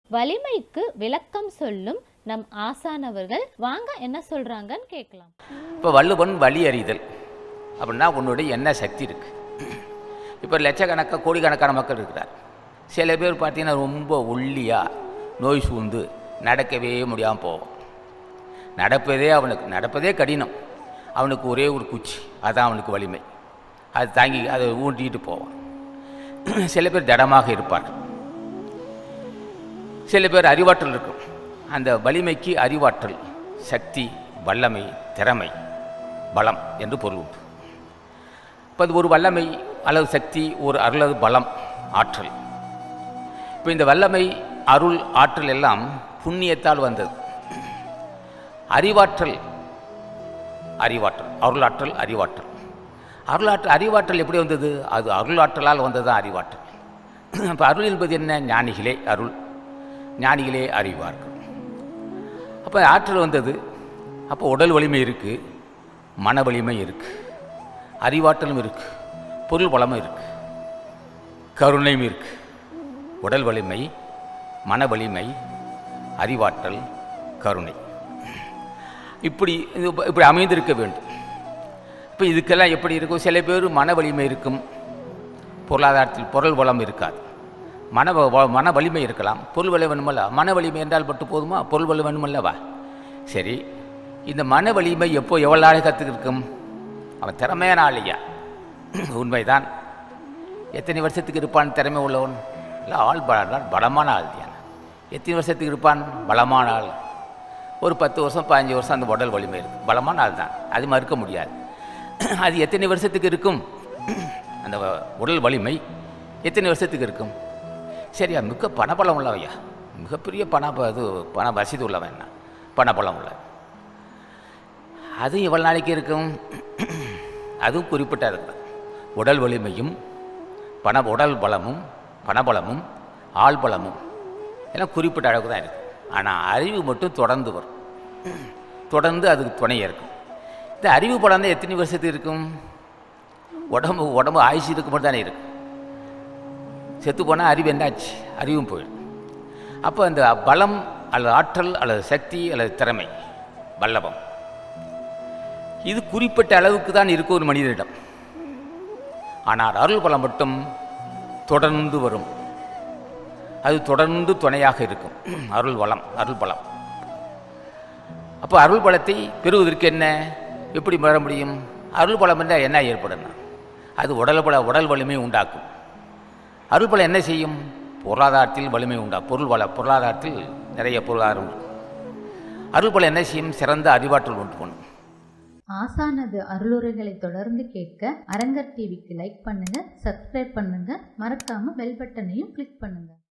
வலிமைக்கு விளக்கம் சொல்லும் நம் ஆசானவர்கள் வாங்க என்ன சொல்றாங்கன்னு கேட்கலாம் இப்போ வள்ளுவன் வழி அறிதல் அப்படின்னா உன்னுடைய என்ன சக்தி இருக்கு இப்போ லட்சக்கணக்காக கோடிக்கணக்கான மக்கள் இருக்கிறார் சில பேர் பார்த்தீங்கன்னா ரொம்ப ஒல்லியாக நோய் சூழ்ந்து நடக்கவே முடியாமல் போவோம் நடப்பதே அவனுக்கு நடப்பதே கடினம் அவனுக்கு ஒரே ஒரு குச்சி அதான் அவனுக்கு வலிமை அது தாங்கி அதை ஊண்டிட்டு போவான் சில பேர் திடமாக இருப்பார்கள் சில பேர் அறிவாற்றல் இருக்கும் அந்த வலிமைக்கு அறிவாற்றல் சக்தி வல்லமை திறமை பலம் என்று பொருள் உண்டு இப்போ அது ஒரு வல்லமை அல்லது சக்தி ஒரு அருளது பலம் ஆற்றல் இப்போ இந்த வல்லமை அருள் ஆற்றல் எல்லாம் புண்ணியத்தால் வந்தது அறிவாற்றல் அறிவாற்றல் அருளாற்றல் அறிவாற்றல் அருளாற்றல் அறிவாற்றல் எப்படி வந்தது அது அருளாற்றலால் வந்தது தான் அறிவாற்றல் இப்போ அருள் என்பது என்ன ஞானிகளே அருள் ஞானிகளே அறிவார்கள் அப்போ ஆற்றல் வந்தது அப்போ உடல் வலிமை இருக்குது மன வலிமை இருக்குது அறிவாற்றலும் இருக்குது பொருள் வளமும் இருக்குது கருணையும் இருக்குது உடல் வலிமை மன வலிமை அறிவாற்றல் கருணை இப்படி இது இப்படி அமைந்திருக்க வேண்டும் இப்போ இதுக்கெல்லாம் எப்படி இருக்கும் சில பேர் மன வலிமை இருக்கும் பொருளாதாரத்தில் பொருள் வளம் இருக்காது மன வ- வ- மன வலிமை இருக்கலாம் பொருள் வலிமை வேணுமல்ல மன வலிமை என்றால் மட்டும் போதுமா பொருள் வலிமை வேணுமல்லவா சரி இந்த மன வலிமை எப்போ எவ்வளோ நாள் கற்றுக்கு இருக்கும் அவன் திறமையான ஆளையா உண்மைதான் எத்தனை வருஷத்துக்கு இருப்பான் திறமை உள்ளவன் இல்லை ஆள் பல பலமான ஆள் தான் எத்தனை வருஷத்துக்கு இருப்பான் பலமான ஆள் ஒரு பத்து வருஷம் பதினஞ்சு வருஷம் அந்த உடல் வலிமை இருக்கும் பலமான ஆள் தான் அது மறுக்க முடியாது அது எத்தனை வருஷத்துக்கு இருக்கும் அந்த வ- உடல் வலிமை எத்தனை வருஷத்துக்கு இருக்கும் சரியா மிக்க பணபலம் உள்ளவையா மிகப்பெரிய பண ப- இது பண வசதி உள்ளவன் என்ன பணபலம் உள்ள அதுவும் எவ்வளோ நாளைக்கு இருக்கும் அதுவும் குறிப்பிட்ட இருக்கு உடல் வலிமையும் பண உடல் பலமும் பணபலமும் ஆள் பலமும் எல்லாம் குறிப்பிட்ட அளவுக்கு தான் இருக்குது ஆனால் அறிவு மட்டும் தொடர்ந்து வரும் தொடர்ந்து அதுக்கு துணையாக இருக்கும் இந்த அறிவு பலம் தான் எத்தனை வருஷத்துக்கு இருக்கும் உடம்பு உடம்பு ஆயுசு இருக்கு மட்டும் தானே இருக்கும் செத்து போனால் அறிவு என்னாச்சு அறிவும் போயிடும் அப்போ அந்த பலம் அல்லது ஆற்றல் அல்லது சக்தி அல்லது திறமை வல்லபம் இது குறிப்பிட்ட அளவுக்கு தான் இருக்கும் ஒரு மனிதனிடம் ஆனால் அருள் பலம் மட்டும் தொடர்ந்து வரும் அது தொடர்ந்து துணையாக இருக்கும் அருள் வளம் அருள் பலம் அப்போ அருள் பலத்தை பெறுவதற்கு என்ன எப்படி பெற முடியும் அருள் பலம் என்றால் என்ன ஏற்படணும் அது உடல் பல உடல் வலிமை உண்டாக்கும் அருள் பலம் என்ன செய்யும் பொருளாதாரத்தில் வலிமை உண்டா பொருள் வள பொருளாதாரத்தில் நிறைய பொருளாதாரம் உண்டு அருள் பலம் என்ன செய்யும் சிறந்த அறிவாற்றல் உண்டு பண்ணும் ஆசானது அருளுரைகளை தொடர்ந்து கேட்க அரங்கர் டிவிக்கு லைக் பண்ணுங்க சப்ஸ்கிரைப் பண்ணுங்க மறக்காம பெல் பட்டனையும் கிளிக் பண்ணுங்க